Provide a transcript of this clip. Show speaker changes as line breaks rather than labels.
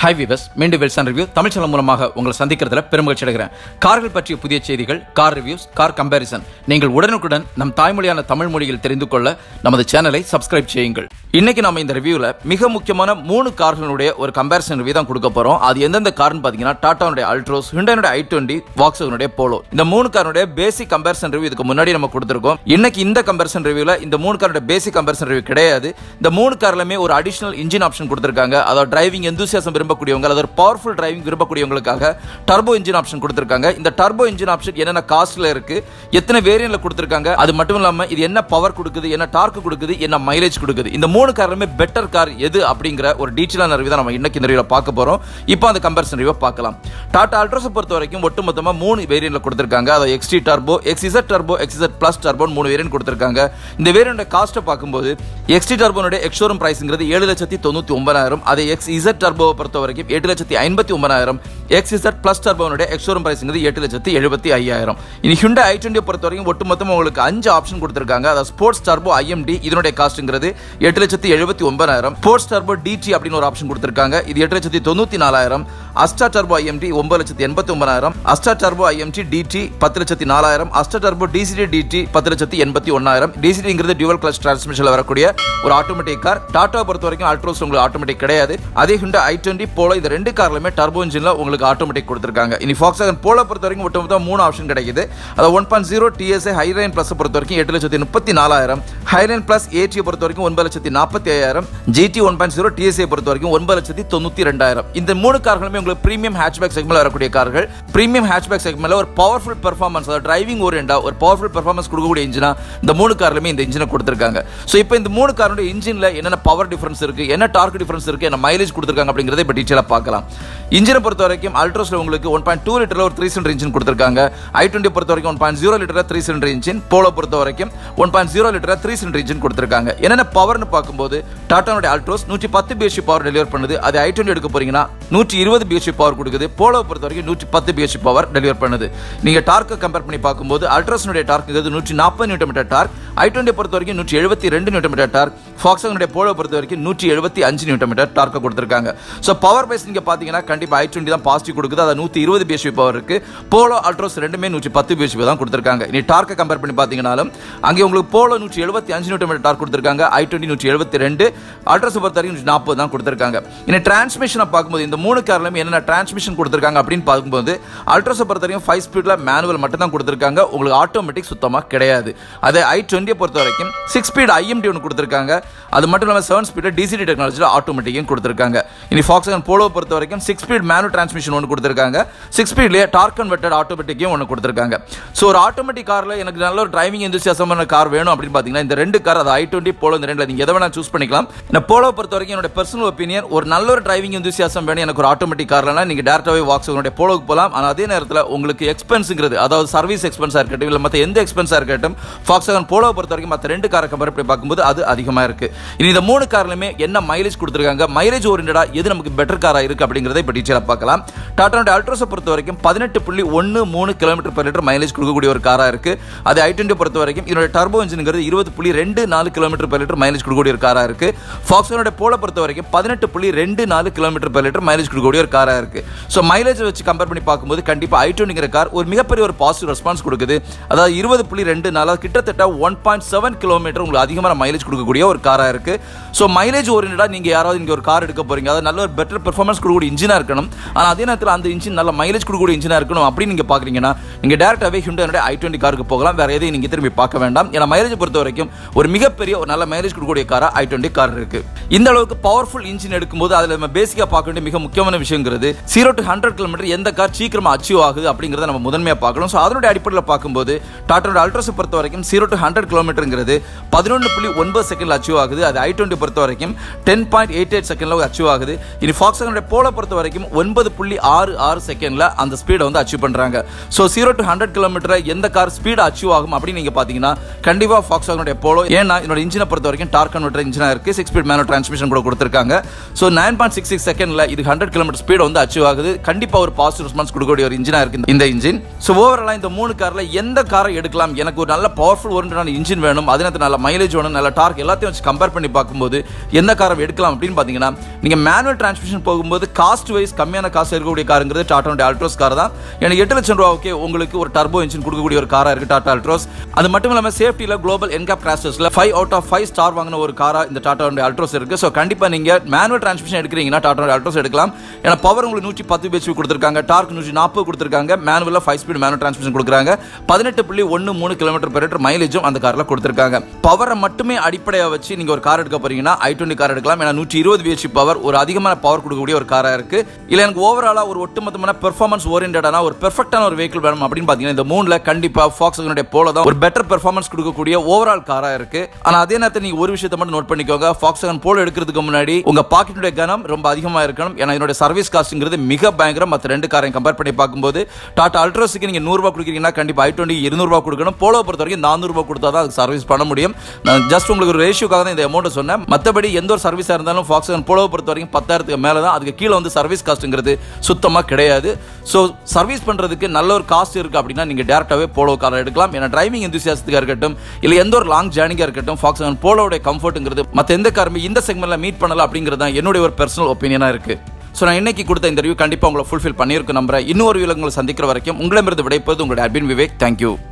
hi viewers மீண்டும் வெல்சன் review Tamil channel மூலமாக உங்களை சந்திக்கிறதுல பெருமகிழ்ச்சி அடைகிறேன் கார்கள் பற்றிய புதிய செய்திகள் கார் ரிவ்யூஸ் கார் கம்பேரிசன் நீங்கள் உடனுக்குடன் நம் தாய்மொழியான தமிழ் மொழியில் தெரிந்து கொள்ள நமது சேனலை சப்ஸ்கிரைப் செய்யுங்கள் இன்னைக்கு நம்ம இந்த ரிவ்யூல மிக முக்கியமான மூணு கார்களுடைய ஒரு கம்பேரிசன் ரிவ்யூ தான் கொடுக்க போறோம் அது எந்தெந்த கார்னு பாத்தீங்கன்னா டாட்டாவுடைய அல்ட்ரோஸ் ஹிண்டனுடைய ஐ டுவெண்ட்டி வாக்ஸனுடைய போலோ இந்த மூணு காருடைய பேசிக் கம்பேரிசன் ரிவ்யூ இதுக்கு முன்னாடி நம்ம கொடுத்துருக்கோம் இன்னைக்கு இந்த கம்பேரிசன் ரிவ்யூல இந்த மூணு காரோட பேசிக் கம்பேரிசன் ரிவ்யூ கிடையாது இந்த மூணு கார்லயுமே ஒரு அடிஷனல் இன்ஜின் ஆப்ஷன் கொடுத்திருக்காங்க அதாவது டிரைவிங் எந்தூசியாசம் விரும்பக்கூடியவங்க அதாவது பவர்ஃபுல் டிரைவிங் விரும்பக்கூடியவங்களுக்காக டர்போ இன்ஜின் ஆப்ஷன் கொடுத்திருக்காங்க இந்த டர்போ இன்ஜின் ஆப்ஷன் என்னென்ன காஸ்ட்ல இருக்கு எத்தனை வேரியன்ட்ல கொடுத்திருக்காங்க அது மட்டும் இல்லாம இது என்ன பவர் கொடுக்குது என்ன டார்க் கொடுக்குது என்ன மைலேஜ் கொடுக்குது இந்த மூணு கார்லுமே பெட்டர் கார் எது அப்படிங்கிற ஒரு டீட்டெயிலான ரிவ்யூ தான் நம்ம இன்னைக்கு இந்த ரிவ்யூல பார்க்க போறோம் இப்போ அந்த கம்பேரிசன் ரிவ்யூ பார்க்கலாம் டாடா அல்ட்ரோஸ் பொறுத்த வரைக்கும் ஒட்டுமொத்தமா மூணு வேரியன்ட்ல கொடுத்திருக்காங்க அதாவது XT turbo XZ turbo XZ plus turbo மூணு வேரியன்ட் கொடுத்திருக்காங்க இந்த வேரியன்ட் காஸ்ட்டை பார்க்கும்போது எக்ஸ்டி டர்போனுடைய எக்ஷோரூம் பிரைஸ்ங்கிறது ஏழு லட்சத்தி தொண்ணூத்தி ஒன்பதாயிரம் அதே எக்ஸ் இசட் டர்போவை பொறுத்த வரைக்கும் எட்டு லட்சத்தி ஐம்பத்தி ஒன்பதாயிரம் எக்ஸ் இசட் பிளஸ் டர்போனுடைய எக்ஷோரூம் பிரைஸ்ங்கிறது எட்டு லட்சத்தி எழுபத்தி ஐயாயிரம் இனி ஹுண்டை ஐ டுவெண்ட்டி பொறுத்த வரைக்கும் ஒட்டுமொத்தமாக உங்களுக்கு அஞ்சு ஆப்ஷன் கொடுத்திருக்காங்க அதாவது ஸ்போர்ட்ஸ் டர்போ ஐஎம்டி இதனுடைய காஸ்ட்ங்கிறது எட்டு லட்சத்தி எழுபத்தி ஒன்பதாயிரம் ஸ்போர்ட்ஸ் டர்போ டிடி அப்படின்னு ஒரு ஆப்ஷன் கொடுத்திருக்காங்க இது எட்டு லட்சத்தி தொண்ணூத்தி நாலாயிரம் அஸ்டா டர்போ ஐஎம்டி ஒன்பது லட்சத்தி எண்பத்தி ஒன்பதாயிரம் அஸ்டா டர்போ ஐஎம்டி டிடி பத்து லட்சத்தி நாலாயிரம் அஸ்டா டர்போ டிசிடி டிடி பத்து லட்சத்தி எண்பத்தி ஒன்னாயிரம் டிசிடிங்கிறது டியூவல் கிளச் டிரான்ஸ்மிஷன்ல வரக்கூடிய ஒரு ஆட்டோமேட்டிக் கார் டாடா பொறுத்த வரைக்கும் அல்ட்ரோஸ் உங்களுக்கு ஆட்டோமேட்டிக் கிடையாது அதே ஹுண்டா ஐ டுவெண்ட்டி போலோ இந்த ரெண்டு கார்லுமே டர்போ இன்ஜின்ல உங்களுக்கு ஆட்டோமேட்டிக் கொடுத்திருக்காங்க இனி ஃபாக்ஸாகன் போலோ பொறுத்த வரைக்கும் ஒட்டுமொத்த மூணு ஆப்ஷன் கிடைக்குது அது one point zero TSI highline plus பொறுத்த வரைக்கும் எட்டு லட்சத்தி முப்பத்தி நாலாயிரம் ஹைலைன் பிளஸ் ஏடியை பொறுத்த வரைக்கும் ஒன்பது லட்சத்தி நாற்பத்தி ஐயாயிரம் GT one point zero TSI பொறுத்த வரைக்கும் ஒன்பது லட்சத்தி தொண்ணூத்தி ரெண்டாயிரம் இந்த மூணு கார்களுமே உங்களுக்கு பிரீமியம் ஹேட்ச்பேக் செக்மெண்ட்ல வரக்கூடிய கார்கள் பிரீமியம் ஹேட்ச்பேக் செக்மெண்ட்ல ஒரு பவர்ஃபுல் பெர்ஃபார்மன்ஸ் அதாவது டிரைவிங் ஓரியண்டா ஒரு பவர்ஃபுல் பெர்ஃபார்மன்ஸ் கொடுக்கக்கூடிய இன்ஜினா இந்த மூணு கார்லுமே இந்த இன்ஜினை கொடுத்திருக்காங்க ஸோ இப்போ இந்த மூணு காரோட இன்ஜின்ல என்னென்ன பவர் டிஃபரன்ஸ் இருக்கு என்ன டார்க் டிஃபரன்ஸ் இருக்கு என்ன மைலேஜ் கொடுத்திருக்காங்க அப்படிங்கறத இப்போ டீச்சரா பார்க்கலாம் இன்ஜினை பொறுத்த வரைக்கும் அல்ட்ரோஸ்ல உங்களுக்கு ஒன் பாயிண்ட் டூ லிட்டர்ல ஒரு த்ரீ சிலிண்டர் இன்ஜின் கொடுத்திருக்காங்க ஐ டுவெண்ட்டி பொறுத்த வரைக்கும் one point zero litre three cylinder engine Polo பொறுத்த வரைக்கும் one point zero litre three cylinder engine கொடுத்திருக்காங்க என்னென்ன பவர்னு பார்க்கும்போது டாட்டானுடைய அல்ட்ரோஸ் நூற்றி பத்து பிஹெச்பி பவர் டெலிவர் பண்ணுது அது ஐ டுவெண்ட்டி எடுக்க போறீங்கன்னா நூற்றி இருபது பிஹெச்பி பவர் கொடுக்குது போலோ பொறுத்த வரைக்கும் நூற்றி பத்து பிஹெச்பி பவர் டெலிவர் பண்ணுது நீங்க டார்க்கை கம்பேர் பண்ணி பார்க்கும்போது அல்ட்ரோஸனுடைய டார்க்குங்கிறது நூற்றி நாற்பது newton metre torque i twenty பொறுத்த வரைக்கும் நூற்றி எழுபத்தி ரெண்டு நியூட்டன் மீட்டர் டார்க் ஃபாக்ஸனுடைய போலோ பொறுத்த வரைக்கும் நூற்றி எழுபத்தி அஞ்சு நியூட்டன் மீட்டர் டார்க்கை கொடுத்திருக்காங்க ஸோ பவர் பேஸ் நீங்க பாத்தீங்கன்னா கண்டிப்பா ஐ டுவெண்ட்டி தான் பாசிட்டிவ் கொடுக்குது அது நூற்றி இருபது பிஹெச்பி பவர் இருக்கு போலோ அல்ட்ரோஸ் ரெண்டுமே நூற்றி பத்து பிஹெச்பி தான் கொடுத்திருக்காங்க இனி டார்க்கை கம்பேர் பண்ணி பார்த்தீங்கன்னாலும் அங்கே உங்களுக்கு போலோ நூற்றி எழுபத்தி அஞ்சு நியூட்டன் மீட்டர் டார்க் கொடுத்திருக்காங்க ஐ டுவெண்ட்டி நூற்றி எழுபத்தி ரெண்டு அல்ட்ரோஸ் பொறுத்த வரைக்கும் நூற்றி நாற்பது தான் கொடுத்திருக்காங்க இனி டிரான்ஸ்மிஷனை பார்க்கும்போது இந்த மூணு கார்லையும் என்னென்ன டிரான்ஸ்மிஷன் கொடுத்திருக்காங்க அப்படின்னு பார்க்கும்போது அல்ட்ரோஸை பொறுத்த வரைக்கும் ஃபைவ் ஸ்பீட்ல மேனுவல் மட்டும் தான் கொடுத்திருக்காங்க உங்களுக்கு ஆட்டோமேட்டிக் சுத்தமாக கிடையாது அதே ஐ டுவெண்ட்டியை பொறுத்த வரைக்கும் சிக்ஸ் ஸ்பீட் ஐஎம்டி ஒன்று கொடுத்திருக்காங்க அது மட்டும் இல்லாமல் செவன் ஸ்பீட் டிசிடி டெக்னாலஜியில் ஆட்டோமேட்டிக்கும் கொடுத்திருக்காங்க இனி ஃபாக்ஸன் போலோ பொறுத்த வரைக்கும் சிக்ஸ் ஸ்பீட் மேனு டிரான்ஸ்மிஷன் ஒன்று கொடுத்திருக்காங்க சிக்ஸ் ஸ்பீட்லேயே டார்க் கன்வெர்டட் ஆட்டோமேட்டிக்கையும் ஒன்று கொடுத்திருக்காங்க ஸோ ஒரு ஆட்டோமேட்டிக் காரில் எனக்கு நல்ல ஒரு டிரைவிங் எந்தூசியாசமான கார் வேணும் அப்படின்னு பார்த்தீங்கன்னா இந்த ரெண்டு கார் அது ஐ டுவெண்ட்டி போலோ இந்த ரெண்டில் நீங்கள் எதை வேணா சூஸ் பண்ணிக்கலாம் இந்த போலோ பொறுத்த வரைக்கும் என்னோட பர்சனல் ஒப்பீனியன் ஒரு நல்ல ஒரு டிரைவிங் எந்தூசியாசம் வேணும் எனக்கு ஒரு ஆட்டோமேட்டிக் கார்லனா நீங்கள் டேரக்டாகவே வாக்ஸனுடைய போலோக்கு போகலாம் ஆனால் அதே நேரத்தில் உங்களுக்கு எக்ஸ்பென்ஸுங்கிறது அதாவது சர்வீஸ் எக்ஸ்பென்ஸாக இருக்கட்டும் இல்லை மற்ற எந்த எக்ஸ்பென்ஸாக இருக்கட்டும் ஃபாக்ஸகன் போலோ பொறுத்த வரைக்கும் மற்ற ரெண்டு காரை கம்பேர் பண்ணி பார்க்கும்போது அது அதிகமாக இருக்கு இனி இந்த மூணு கார்லையுமே என்ன மைலேஜ் கொடுத்துருக்காங்க மைலேஜ் ஓரியண்டா எது நமக்கு பெட்டர் காராக இருக்கு அப்படிங்கிறத இப்போ டீச்சராக பார்க்கலாம் டாட்டானுடைய அல்ட்ரோஸை பொறுத்த வரைக்கும் பதினெட்டு புள்ளி ஒன்று மூணு கிலோமீட்டர் பெர் லிட்டர் மைலேஜ் கொடுக்கக்கூடிய ஒரு காராக இருக்கு அது ஐ டுவெண்ட்டி பொறுத்த வரைக்கும் இதோட டர்போ இன்ஜின்ங்கிறது இருபது புள்ளி ரெண்டு நாலு கிலோமீட்டர் பெர் லிட்டர் மைலேஜ் கொடுக்கக்கூடிய ஒரு காராக இருக்கு ஃபாக்ஸனோட போல பொறுத்த வரைக்கும் பதினெட்டு புள்ளி ரெண்டு நாலு கிலோமீட்டர் பெர் லிட்டர் மைலேஜ் கொடுக்கக்கூடிய ஒரு காராக இருக்கு ஸோ மைலேஜ் வச்சு கம்பேர் பண்ணி பார்க்கும்போது கண்டிப்பாக ஐ டுவெண்ட்டிங்கிற கார் ஒரு மிகப்பெரிய ஒரு பாசிட்டிவ் ரெஸ்பான்ஸ் கொடுக்குது அதாவது இருபது புள்ளி ரெண்டு நாலு கிட்டத்தட்ட ஒன் பாயிண்ட் செவன் கிலோமீட்டர் உங்களுக்கு அதிகமான மைலேஜ் கொடுக்கக்கூடிய ஒரு காராக இருக்கு ஸோ மைலேஜ் ஓரியண்டா நீங்க யாராவது இங்கே ஒரு கார் எடுக்க போறீங்க அதாவது நல்ல ஒரு பெட்டர் பெர்ஃபார்மன்ஸ் கொடுக்கக்கூடிய இன்ஜினா இருக்கணும் ஆனால் அதே நேரத்தில் அந்த இன்ஜின் நல்ல மைலேஜ் கொடுக்கக்கூடிய இன்ஜினா இருக்கணும் அப்படின்னு நீங்க பாக்குறீங்கன்னா நீங்க டேரக்டாவே ஹிண்டனுடைய ஐ டுவெண்ட்டி காருக்கு போகலாம் வேற எதையும் நீங்க திரும்பி பார்க்க வேண்டாம் ஏன்னா மைலேஜ் பொறுத்த வரைக்கும் ஒரு மிகப்பெரிய ஒரு நல்ல மைலேஜ் கொடுக்கக்கூடிய காரா ஐ டுவெண்ட்டி கார் இருக்கு இந்த அளவுக்கு பவர்ஃபுல் இன்ஜின் எடுக்கும்போது அதில் நம்ம பேசிக்கா பார்க்க வேண்டிய மிக முக்கியமான விஷயங்கிறது ஜீரோ டு ஹண்ட்ரட் கிலோமீட்டர் எந்த கார் சீக்கிரமா அச்சீவ் ஆகுது அப்படிங்கிறத நம்ம முதன்மையாக பார்க்கணும் ஸோ அதனுடைய அடிப்படையில் பார்க்கும்போது டாட்டோட அல்ட்ரோஸ் பொறுத்த வரைக்கும் ஜீரோ டு ஹண்ட்ரட் கிலோமீட்டருங்கிறது பதினொன்று புள்ளி ஒன்பது செகண்ட்ல அச்சீவ் ஆகுது அது ஐ டுவெண்ட்டி பொறுத்த வரைக்கும் டென் பாயிண்ட் எயிட் எயிட் செகண்ட்ல அச்சீவ் ஆகுது இனி ஃபாக்ஸனுடைய போல பொறுத்த வரைக்கும் ஒன்பது புள்ளி ஆறு ஆறு செகண்ட்ல அந்த ஸ்பீடை வந்து அச்சீவ் பண்றாங்க so zero to hundred kilometre எந்த கார் ஸ்பீட் அச்சீவ் ஆகும் அப்படின்னு நீங்க பாத்தீங்கன்னா கண்டிப்பா ஃபாக்ஸனுடைய போலோ ஏன்னா என்னோட இன்ஜினை பொறுத்த வரைக்கும் டார்க் கன்வெர்டர் இன்ஜினா இருக்கு சிக்ஸ் ஸ்பீட் மேனோ டிரான்ஸ்மிஷன் கூட கொடுத்துருக்காங்க so nine point six six செகண்ட்ல இது ஹண்ட்ரட் கிலோமீட்டர் ஸ்பீட் வந்து அச்சீவ் ஆகுது கண்டிப்பா ஒரு பாசிட்டிவ் ரெஸ்பான்ஸ் கொடுக்கக்கூடிய ஒரு இன்ஜினா இருக்கு இந்த இன்ஜின் ஸோ ஓவராலா இந்த மூணு கார்ல எந்த காரை எடுக்கலாம் எனக்கு ஒரு நல்ல பவர்ஃபுல் ஒரு இன்ஜின் வேணும் அதே நேரத்தில் நல்ல மைலேஜ் வேணும் நல்ல டார்க் எல்லாத்தையும் வச்சு கம்பேர் பண்ணி பார்க்கும்போது எந்த காரை எடுக்கலாம் அப்படின்னு பார்த்தீங்கன்னா நீங்கள் மேனுவல் டிரான்ஸ்மிஷன் போகும்போது காஸ்ட் வைஸ் கம்மியான காசு இருக்கக்கூடிய காருங்கிறது டாட்டாவுடைய அல்ட்ரோஸ் கார் தான் எனக்கு எட்டு லட்சம் ரூபாய்க்கு உங்களுக்கு ஒரு டர்போ இன்ஜின் கொடுக்கக்கூடிய ஒரு காராக இருக்குது டாடா அல்ட்ரோஸ் அது மட்டும் இல்லாமல் சேஃப்டியில் குளோபல் என்கேப் கிராஷஸில் five out of five star வாங்கின ஒரு காராக இந்த டாட்டாவுடைய அல்ட்ரோஸ் இருக்குது ஸோ கண்டிப்பாக நீங்கள் மேனுவல் டிரான்ஸ்மிஷன் எடுக்கிறீங்கன்னா டாட்டாவுடைய அல்ட்ரோஸ் எடுக்கலாம் ஏன்னா பவர் உங்களுக்கு நூற்றி பத்து பிஹெச்பி கொடுத்துருக்காங்க டார்க் நூற்றி நாற்பது கொடுத்துருக்காங்க மேனுவலில் ஃபைவ் ஸ்பீட் மேனுவல் டிரான்ஸ்மிஷன் கொடுக்குறாங்க பதினெட்டு புள்ளி ஒன்று மூணு கிலோமீட்டர் பெர் லிட்டர் மைலேஜும் அந்த காரில் கொடுத்துருக்காங்க பவரை மட்டுமே அடிப்படையாக வச்சு நீங்கள் ஒரு கார் எடுக்க போறீங்கன்னா ஐ டுவெண்ட்டி கார் எடுக்கலாம் ஏன்னா நூற்றி இருபது பிஹெச்பி பவர் ஒரு அதிகமான பவர் கொடுக்கக்கூடிய ஒரு காராக இருக்கு இல்லை எனக்கு ஓவராலாக ஒரு ஒட்டுமொத்தமான பெர்ஃபார்மன்ஸ் ஓரியன்டான ஒரு பெர்ஃபெக்டான ஒரு வெஹிக்கிள் வேணும் அப்படின்னு பார்த்தீங்கன்னா இந்த மூணில் கண்டிப்பாக ஃபாக்ஸனுடைய போல தான் ஒரு பெட்டர் பெர்ஃபார்மன்ஸ் கொடுக்கக்கூடிய ஓவரால் காராக இருக்கு ஆனால் அதே நேரத்தில் நீங்கள் ஒரு விஷயத்தை மட்டும் நோட் பண்ணிக்கோங்க ஃபாக்ஸகன் போல எடுக்கிறதுக்கு முன்னாடி உங்க பாக்கெட்டுடைய கனம் ரொம்ப அதிகமாக இருக்கணும் ஏன்னா இதனுடைய சர்வீஸ் காஸ்ட்ங்கிறது மிக பயங்கரம் மற்ற ரெண்டு காரையும் கம்பேர் பண்ணி பார்க்கும்போது டாடா அல்ட்ரோஸுக்கு நீங்கள் நூறுரூவா கொடுக்குறீங்கன்னா கண்டிப்பாக ஐ டுவெண்ட்டி இருநூறுவா கொடுக்கணும் போலோ பொறுத்த வரைக்கும் நானூறுபா கொடுத்தா தான் அதுக்கு சர்வீஸ் பண்ண முடியும் நான் ஜஸ்ட் உங்களுக்கு ஒரு ரேஷியோக்காக தான் இந்த அமௌண்ட் சொன்னேன் மற்றபடி எந்த ஒரு சர்வீஸாக இருந்தாலும் ஃபாக்ஸகன் போலோ பொறுத்த வரைக்கும் பத்தாயிரத்துக்கு மேலே தான் அதுக்கு கீழே வந்து சர்வீஸ் காஸ்ட்டுங்கிறது சுத்தமாக கிடையாது ஸோ சர்வீஸ் பண்ணுறதுக்கு நல்ல ஒரு காஸ்ட் இருக்குது அப்படின்னா நீங்கள் டேரெக்டாகவே போலோ காரை எடுக்கலாம் ஏன்னா டிரைவிங் எந்தூசியாசத்துக்காக இருக்கட்டும் இல்லை எந்த ஒரு லாங் ஜேர்னிங்காக இருக்கட்டும் ஃபாக்ஸகன் போலோடைய கம்ஃபர்ட்டுங்கிறது மற்ற எந்த காருமே இந்த செக்மெண்ட்டில் மீட் பண்ணலாம் அப்படிங்கிறது தான் என்னுடைய ஒரு பர்சனல் ஒப்பீனியனாக இருக்குது ஸோ நான் இன்னைக்கு கொடுத்த இந்த ரிவ்யூ கண்டிப்பாக உங்களை ஃபுல்ஃபில் பண்ணியிருக்க நம்புறேன் இன்னொரு வியூவில் உங்களை சந்திக்கிற வரைக்கும் உங்களிடமிருந்து விடைப்பது உங்களுடைய அபின் விவேக் தேங்க்யூ